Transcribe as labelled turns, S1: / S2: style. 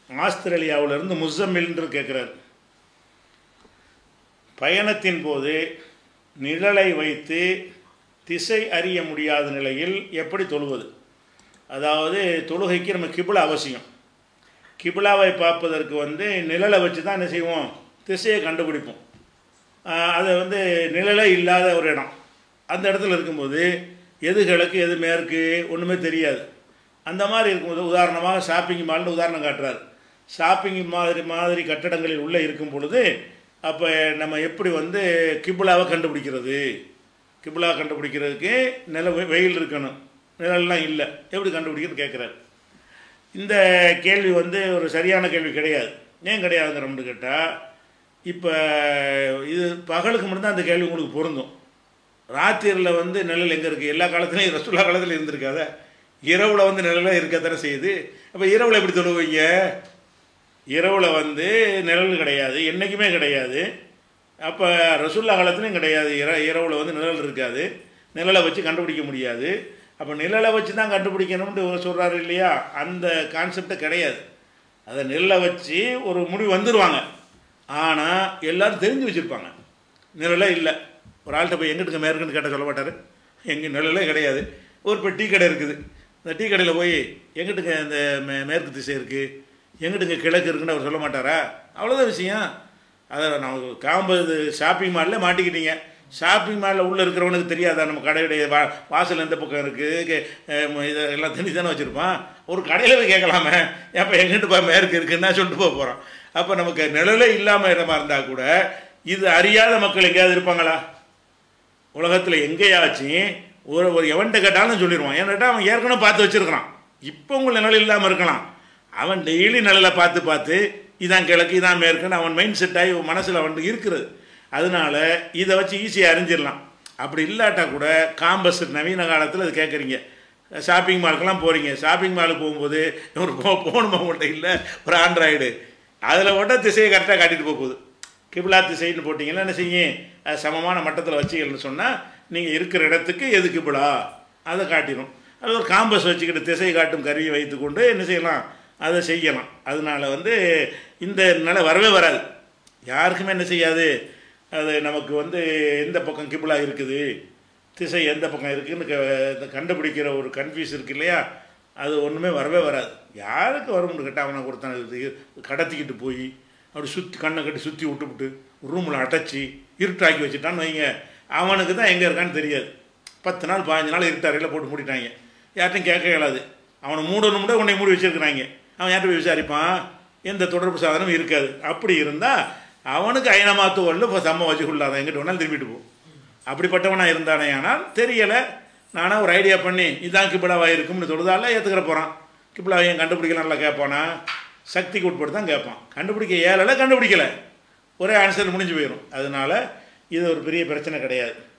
S1: ஆஸ்திரேலியாவிலிருந்து முசம்மில்ன்று கேட்குறார் பயணத்தின் போது நிழலை வைத்து திசை அறிய முடியாத நிலையில் எப்படி தொழுவது அதாவது தொழுகைக்கு நம்ம கிபிலா அவசியம் கிபிலாவை பார்ப்பதற்கு வந்து நிழலை வச்சு தான் என்ன செய்வோம் திசையை கண்டுபிடிப்போம் ஆஹ் அது வந்து நிழலே இல்லாத ஒரு இடம் அந்த இடத்துல இருக்கும்போது எது கிழக்கு எது மேற்கு ஒன்றுமே தெரியாது அந்த மாதிரி இருக்கும்போது உதாரணமாக ஷாப்பிங் மால்னு உதாரணம் காட்டுறாரு ஷாப்பிங் மாதிரி மாதிரி கட்டடங்களில் உள்ளே இருக்கும் பொழுது அப்போ நம்ம எப்படி வந்து கிபிலாவை கண்டுபிடிக்கிறது கிபிலா கண்டுபிடிக்கிறதுக்கு நில வெ- வெயில் இருக்கணும் நிழல்லாம் இல்லை எப்படி கண்டுபிடிக்கிறது கேட்குறாரு இந்த கேள்வி வந்து ஒரு சரியான கேள்வி கிடையாது ஏன் கிடையாதுங்கிறோம்னு கேட்டால் இப்போ இது பகலுக்கு மட்டும்தான் அந்த கேள்வி உங்களுக்கு பொருந்தும் ராத்திரியில் வந்து நிழல் எங்கே இருக்குது எல்லா காலத்துலையும் ரசுல்லா காலத்தில் இருந்திருக்காத இரவில் வந்து நிழலாக இருக்கத்தானே செய்யுது அப்போ இரவில் எப்படி தொழுவீங்க இரவில் வந்து நிழல் கிடையாது என்றைக்குமே கிடையாது அப்போ ரசுல்லா காலத்துலையும் கிடையாது இர இரவில் வந்து நிழல் இருக்காது நிழலை வச்சு கண்டுபிடிக்க முடியாது அப்போ நிழலை வச்சு தான் கண்டுபிடிக்கணும்னு சொல்கிறாரு இல்லையா அந்த கான்செப்டே கிடையாது அதை நிழலை வச்சு ஒரு முடிவு வந்துடுவாங்க ஆனால் எல்லாரும் தெரிஞ்சு வச்சுருப்பாங்க நிழலே இல்லை ஒரு ஆள்கிட்ட போய் எங்கிட்டுங்க மேற்குன்னு கேட்டால் சொல்ல மாட்டார் எங்கே நிழலே கிடையாது ஒரு இப்போ டீ கடை இருக்குது இந்த டீ கடையில் போய் எங்கிட்டுங்க இந்த மே மேற்கு திசை இருக்குது எங்கிட்டுங்க கிழக்கு இருக்குன்னு அவர் சொல்ல மாட்டாரா அவ்வளோதான் விஷயம் அதை நமக்கு காம்பு இது ஷாப்பிங் மாலில் மாட்டிக்கிட்டீங்க ஷாப்பிங் மாலில் உள்ளே இருக்கிறவனுக்கு தெரியாதா நம்ம கடையுடைய வா வாசல் எந்த பக்கம் இருக்குது இதை எல்லாம் தனி தானே வச்சுருப்பான் ஒரு கடையில் போய் கேட்கலாமே ஏப்போ எங்கிட்டுப்பா மேற்கு இருக்குன்னா சொல்லிட்டு போக போகிறோம் அப்போ நமக்கு நிழலே இல்லாமல் இடமா இருந்தால் கூட இது அறியாத மக்கள் எங்கேயாவது இருப்பாங்களா உலகத்தில் எங்கேயாச்சும் ஒரு ஒரு எவன்கிட்ட கேட்டாலும் சொல்லிடுவான் ஏன்னுட்டா அவன் ஏற்கனவே பார்த்து வச்சிருக்கிறான் இப்போ உங்களை நிழல் இல்லாமல் இருக்கலாம் அவன் டெய்லி நிழலை பார்த்து பார்த்து இதான் கிழக்கு இதான் மேற்குன்னு அவன் மைண்ட் செட் ஆகி மனசில் அவனுக்கு இருக்கிறது அதனால இதை வச்சு ஈஸியாக அறிஞ்சிடலாம் அப்படி இல்லாட்டா கூட காம்பஸ் நவீன காலத்தில் அது கேட்குறீங்க ஷாப்பிங் மாலுக்கெல்லாம் போகிறீங்க ஷாப்பிங் மாலுக்கு போகும்போது ஒரு ஃபோ- ஃபோன் உங்கள்கிட்ட இல்லை ஒரு ஆண்ட்ராய்டு அதில் மட்டும் திசையை கரெக்டாக காட்டிட்டு போக போகுது கிபிலா திசைன்னு போட்டிங்கன்னா என்ன செய்யும் அது சமமான மட்டத்தில் வச்சிங்கன்னு சொன்னால் நீங்கள் இருக்கிற இடத்துக்கு எது கிபிலா அதை காட்டிடும் அது ஒரு காம்பஸ் வச்சுக்கிட்டு திசை காட்டும் கருவியை வைத்துக்கொண்டு என்ன செய்யலாம் அதை செய்யலாம் அதனால வந்து இந்த நிலை வரவே வராது யாருக்குமே என்ன செய்யாது அது நமக்கு வந்து எந்த பக்கம் கிபிலா இருக்குது திசை எந்த பக்கம் இருக்குன்னு க- இந்த கண்டுபிடிக்கிற ஒரு கன்ஃபியூஸ் இருக்கு இல்லையா அது ஒன்றுமே வரவே வராது யாருக்கு வரும்னு கேட்டால் அவனை ஒருத்தன் இது கடத்திக்கிட்டு போய் அப்படி சுற்றி கண்ணை கட்டி சுற்றி விட்டுவிட்டு ரூமில் அடைச்சி இருட்டாக்கி வச்சுட்டான்னு வைங்க அவனுக்கு தான் எங்கே இருக்கான்னு தெரியாது பத்து நாள் பதினஞ்சு நாள் இருட்டாரையில் போட்டு மூடிட்டாங்க யார்ட்டையும் கேட்க இயலாது அவனை மூடணும்னா உன்னை மூடி வச்சிருக்கிறாங்க அவன் யார்கிட்ட போய் விசாரிப்பான் எந்த தொடர்பு சாதனமும் இருக்காது அப்படி இருந்தால் அவனுக்கு அயனமாத்து வரல இப்போ சம்ம வச்சு கொள்ளாதான் எங்கிட்ட வேணாலும் திரும்பிட்டு போ அப்படிப்பட்டவனாக இருந்தானே ஆனால் தெரியலை நானாக ஒரு ஐடியா பண்ணி இதான் கிபிலாவாக இருக்கும்னு சொல்லுதால ஏற்றுக்கிற போகிறான் கிபிலாவை ஏன் கண்டுபிடிக்கலாம் நல்லா கேட்பானா சக்திக்கு உட்பட்டு தான் கேட்பான் கண்டுபிடிக்க ஏழலை கண்டுபிடிக்கலை ஒரே ஆன்சர் முடிஞ்சு போயிடும் அதனால இது ஒரு பெரிய பிரச்சனை கிடையாது